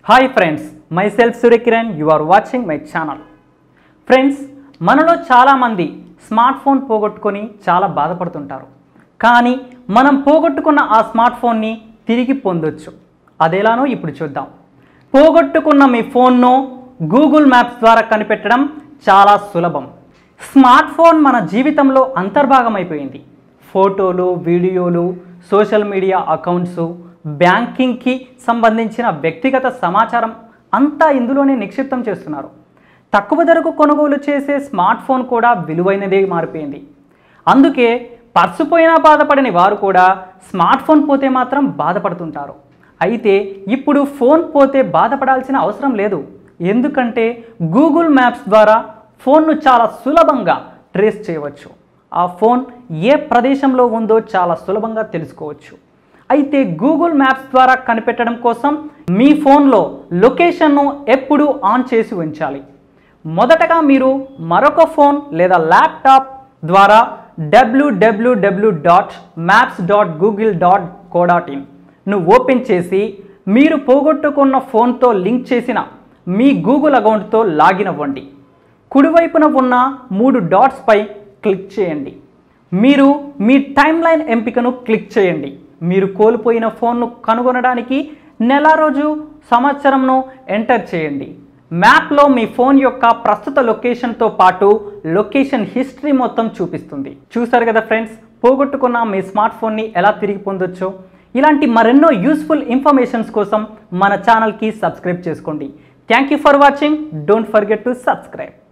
hi friends myself Suryakiran you are watching my channel friends మనలో చాలామంది smart phone పోగొట్టుకొని చాలా బాధపడుతుంటారు కానీ మనం పోగొట్టుకున్న ఆ స్మార్ట్ ఫోన్ని తిరిగి పొందొచ్చు అదెలానో ఇప్పుడు చూద్దాం పోగొట్టుకున్న మీ ఫోన్ను గూగుల్ మ్యాప్స్ ద్వారా కనిపెట్టడం చాలా సులభం స్మార్ట్ ఫోన్ మన జీవితంలో అంతర్భాగమైపోయింది ఫోటోలు వీడియోలు సోషల్ మీడియా అకౌంట్స్ బ్యాంకింగ్కి సంబంధించిన వ్యక్తిగత సమాచారం అంతా ఇందులోనే నిక్షిప్తం చేస్తున్నారు తక్కువ ధరకు కొనుగోలు చేసే స్మార్ట్ ఫోన్ కూడా విలువైనదే మారిపోయింది అందుకే పర్సు పోయినా బాధపడని వారు కూడా స్మార్ట్ ఫోన్ పోతే మాత్రం బాధపడుతుంటారు అయితే ఇప్పుడు ఫోన్ పోతే బాధపడాల్సిన అవసరం లేదు ఎందుకంటే గూగుల్ మ్యాప్స్ ద్వారా ఫోన్ను చాలా సులభంగా ట్రేస్ చేయవచ్చు ఆ ఫోన్ ఏ ప్రదేశంలో ఉందో చాలా సులభంగా తెలుసుకోవచ్చు అయితే గూగుల్ మ్యాప్స్ ద్వారా కనిపెట్టడం కోసం మీ ఫోన్లో లొకేషన్ను ఎప్పుడూ ఆన్ చేసి ఉంచాలి మొదటగా మీరు మరొక ఫోన్ లేదా ల్యాప్టాప్ ద్వారా W W W dot maps dot Google dot co dot in ను ఓపెన్ చేసి మీరు పోగొట్టుకున్న ఫోన్తో లింక్ చేసిన మీ గూగుల్ అకౌంట్తో లాగిన్ అవ్వండి కుడివైపున ఉన్న మూడు డాట్స్పై క్లిక్ చేయండి మీరు మీ టైమ్ లైన్ ఎంపికను క్లిక్ చేయండి మీరు కోల్పోయిన ఫోన్ను కనుగొనడానికి నెల రోజు సంవత్సరంను ఎంటర్ చేయండి మ్యాప్లో మీ ఫోన్ యొక్క ప్రస్తుత లొకేషన్తో పాటు లొకేషన్ హిస్టరీ మొత్తం చూపిస్తుంది చూసారు కదా ఫ్రెండ్స్ పోగొట్టుకున్న మీ స్మార్ట్ ఫోన్ని ఎలా తిరిగి పొందొచ్చో ఇలాంటి మరెన్నో యూస్ఫుల్ ఇన్ఫర్మేషన్స్ కోసం మన ఛానల్కి సబ్స్క్రైబ్ చేసుకోండి thank you for watching don't forget to subscribe